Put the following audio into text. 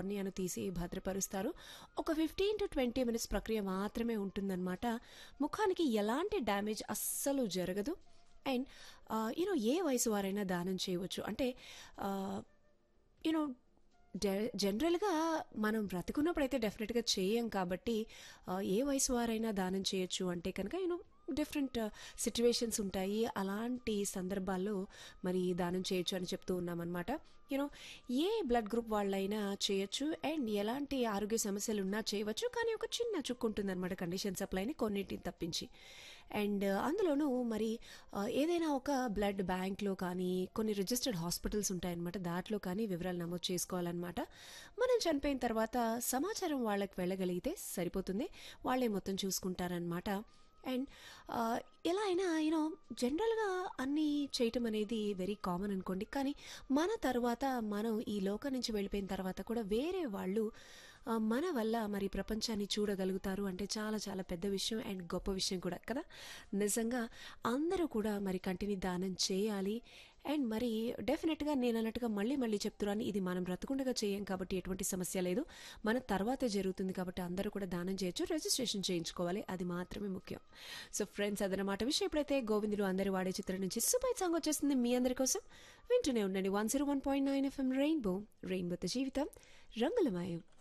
కార్నియాను తీసి భద్రపరుస్తారు ఒక ఫిఫ్టీన్ టు ట్వంటీ మినిట్స్ ప్రక్రియ మాత్రమే ఉంటుందన్నమాట ముఖానికి ఎలాంటి డ్యామేజ్ అస్సలు జరగదు అండ్ యూనో ఏ వయసు వారైనా దానం చేయవచ్చు అంటే యూనో జనరల్గా మనం బ్రతుకున్నప్పుడు అయితే డెఫినెట్గా చేయం కాబట్టి ఆ, ఏ వయసు వారైనా దానం చేయొచ్చు అంటే కనుక యూనో డిఫరెంట్ సిచ్యువేషన్స్ ఉంటాయి అలాంటి సందర్భాల్లో మరి దానం చేయొచ్చు అని చెప్తూ ఉన్నామన్నమాట యూనో ఏ బ్లడ్ గ్రూప్ వాళ్ళైనా చేయొచ్చు అండ్ ఎలాంటి ఆరోగ్య సమస్యలు ఉన్నా చేయవచ్చు కానీ ఒక చిన్న చుక్కు ఉంటుందన్నమాట కండిషన్ సప్లైని కొన్నింటిని తప్పించి అండ్ అందులోనూ మరి ఆ, ఏదైనా ఒక బ్లడ్ బ్యాంక్లో కానీ కొన్ని రిజిస్టర్డ్ హాస్పిటల్స్ ఉంటాయన్నమాట దాంట్లో కానీ వివరాలు నమోదు చేసుకోవాలన్నమాట మనం చనిపోయిన తర్వాత సమాచారం వాళ్ళకి వెళ్ళగలిగితే సరిపోతుంది వాళ్ళే మొత్తం చూసుకుంటారనమాట అండ్ ఎలా అయినా యూనో జనరల్గా అన్నీ చేయటం అనేది వెరీ కామన్ అనుకోండి కానీ మన తర్వాత మనం ఈ లోకం నుంచి వెళ్ళిపోయిన తర్వాత కూడా వేరే వాళ్ళు ఆ, మన వల్ల మరి ప్రపంచాన్ని చూడగలుగుతారు అంటే చాలా చాలా పెద్ద విషయం అండ్ గొప్ప విషయం కూడా కదా నిజంగా అందరూ కూడా మరి కంటిని దానం చేయాలి అండ్ మరి డెఫినెట్గా నేను అన్నట్టుగా మళ్ళీ మళ్ళీ చెప్తున్నాను ఇది మనం బ్రతకుండగా చేయం కాబట్టి ఎటువంటి సమస్య లేదు మన తర్వాతే జరుగుతుంది కాబట్టి అందరూ కూడా దానం చేయొచ్చు రిజిస్ట్రేషన్ చేయించుకోవాలి అది మాత్రమే ముఖ్యం సో ఫ్రెండ్స్ అదనమాట విషయం ఎప్పుడైతే గోవిందుడు అందరూ వాడే చిత్రం నుంచి సూపర్ సాంగ్ వచ్చేస్తుంది మీ అందరి కోసం వింటూనే ఉండండి one zero one point nine FM rainbow రెయిన్బోతో జీవితం రంగులమయం